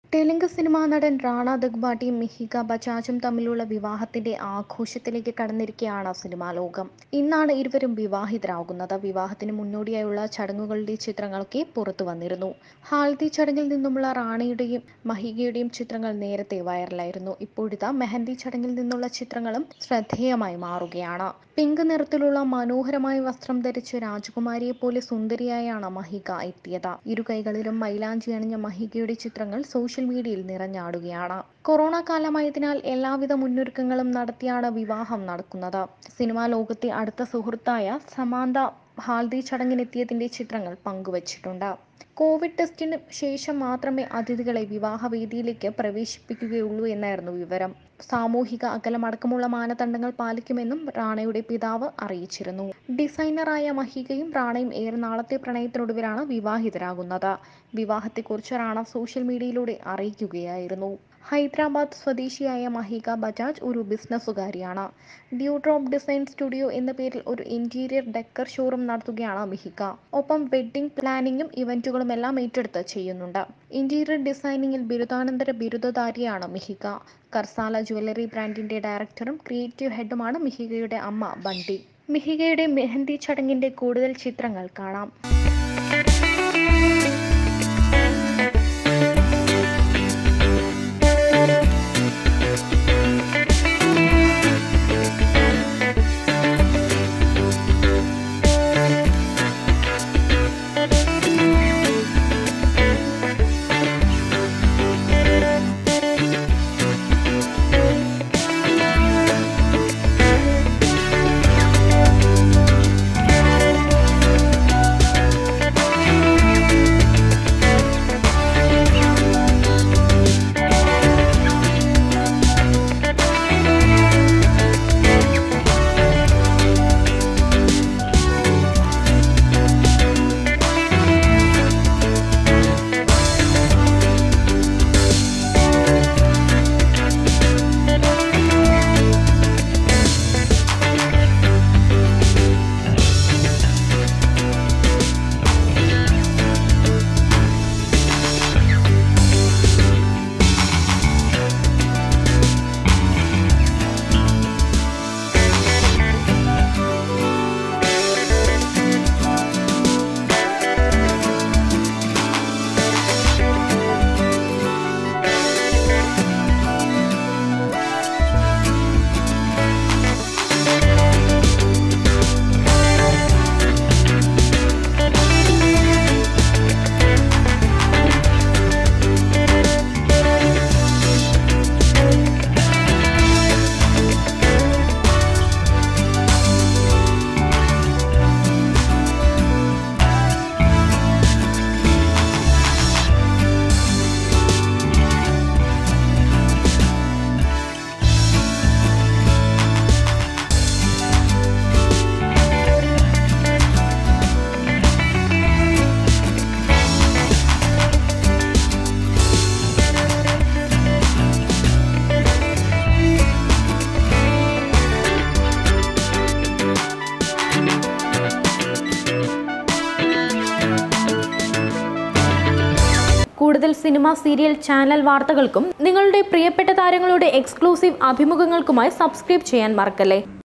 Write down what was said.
Telugu cinema നടൻ റാണ ദഗ്ബാട്ടിയും മിഹിക ബജാജും തമ്മിലുള്ള വിവാഹത്തിന്റെ ആഘോഷത്തിലേക്ക് കടന്നിരിക്കുകയാണ് സിനിമാ ലോകം ഇന്നാണ് ഇരുവരും വിവാഹിതരാകുന്നത് വിവാഹത്തിന് മുന്നോടിയായുള്ള ചടങ്ങുകളുടെ ചിത്രങ്ങളൊക്കെ പുറത്തു വന്നിരുന്നു ഹാൽദി ചടങ്ങിൽ നിന്നുമുള്ള റാണയുടെയും മഹികയുടെയും ചിത്രങ്ങൾ നേരത്തെ വൈറലായിരുന്നു ഇപ്പോഴിതാ മെഹന്തി ചടങ്ങിൽ നിന്നുള്ള ചിത്രങ്ങളും ശ്രദ്ധേയമായി മാറുകയാണ് പിങ്ക് നിറത്തിലുള്ള മനോഹരമായ വസ്ത്രം ധരിച്ച് രാജകുമാരിയെ പോലെ സുന്ദരിയായാണ് മഹിക എത്തിയത് ഇരു കൈകളിലും മൈലാഞ്ചി അണിഞ്ഞ മഹികയുടെ ചിത്രങ്ങൾ സോഷ്യൽ മീഡിയയിൽ നിറഞ്ഞാടുകയാണ് കൊറോണ കാലമായതിനാൽ എല്ലാവിധ മുന്നൊരുക്കങ്ങളും നടത്തിയാണ് വിവാഹം നടക്കുന്നത് സിനിമാ ലോകത്തെ അടുത്ത സുഹൃത്തായ സമാന്ത ഹാൽദി ചടങ്ങിനെത്തിയതിന്റെ ചിത്രങ്ങൾ പങ്കുവച്ചിട്ടുണ്ട് കോവിഡ് ടെസ്റ്റിന് ശേഷം മാത്രമേ അതിഥികളെ വിവാഹവേദിയിലേക്ക് പ്രവേശിപ്പിക്കുകയുള്ളൂ എന്നായിരുന്നു വിവരം സാമൂഹിക അകലമടക്കമുള്ള മാനദണ്ഡങ്ങൾ പാലിക്കുമെന്നും റാണയുടെ പിതാവ് അറിയിച്ചിരുന്നു ഡിസൈനറായ മഹികയും റാണയും ഏറെ നാളത്തെ പ്രണയത്തിനൊടുവിലാണ് വിവാഹിതരാകുന്നത് വിവാഹത്തെക്കുറിച്ച് റാണ സോഷ്യൽ മീഡിയയിലൂടെ അറിയിക്കുകയായിരുന്നു ഹൈദരാബാദ് സ്വദേശിയായ മഹിക ബജാജ് ഒരു ബിസിനസ്സുകാരിയാണ് ഡ്യൂഡ്രോപ്പ് ഡിസൈൻ സ്റ്റുഡിയോ എന്ന പേരിൽ ഒരു ഇന്റീരിയർ ഡെക്കർ ഷോറൂം നടത്തുകയാണ് മിഹിക ഒപ്പം വെഡ്ഡിംഗ് പ്ലാനിങ്ങും ഇവന്റുകളും എല്ലാം ഏറ്റെടുത്ത് ചെയ്യുന്നുണ്ട് ഇന്റീരിയർ ഡിസൈനിങ്ങിൽ ബിരുദാനന്തര ബിരുദധാരിയാണ് മിഹിക കർസാല ജ്വല്ലറി ബ്രാൻഡിന്റെ ഡയറക്ടറും ക്രിയേറ്റീവ് ഹെഡുമാണ് മിഹികയുടെ അമ്മ ബണ്ടി മിഹികയുടെ മെഹന്തി ചടങ്ങിന്റെ കൂടുതൽ ചിത്രങ്ങൾ കാണാം കൂടുതൽ സിനിമ സീരിയൽ ചാനൽ വാർത്തകൾക്കും നിങ്ങളുടെ പ്രിയപ്പെട്ട താരങ്ങളുടെ എക്സ്ക്ലൂസീവ് അഭിമുഖങ്ങൾക്കുമായി സബ്സ്ക്രൈബ് ചെയ്യാൻ മറക്കല്ലേ